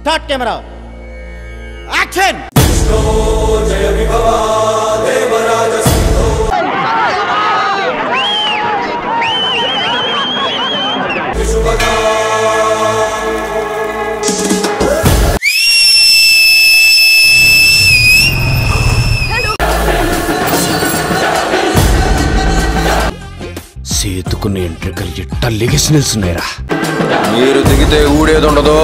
start camera action సేతుకున్న ఎంట్రికలు ఎట్ట లెగిసి నిల్చున్నాయిరా మీరు దిగితే ఊడేది ఉండదు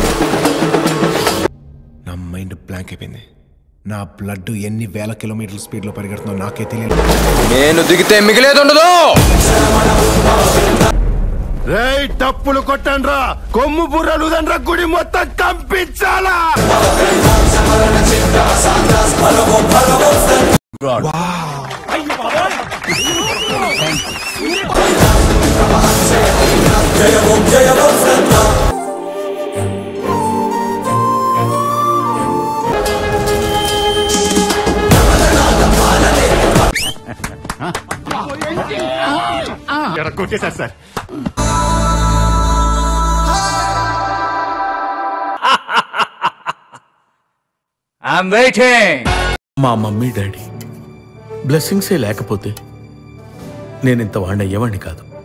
నా మైండ్ బ్లాంక్ అయిపోయింది నా బ్లడ్ ఎన్ని వేల కిలోమీటర్ల స్పీడ్లో పరిగెడుతుందో నాకే తెలియదు నేను దిగితే మిగిలేది ఉండదు రేయ్ టప్పులు కొట్టండ్రా కొమ్ము బుర్రలు దండ్రా గుడి మొత్తం కంపించాలా కొట్టేశారు సార్ మా మమ్మీ డాడీ బ్లెస్సింగ్సే లేకపోతే నేను ఇంత వాడిని అయ్యేవాడిని కాదు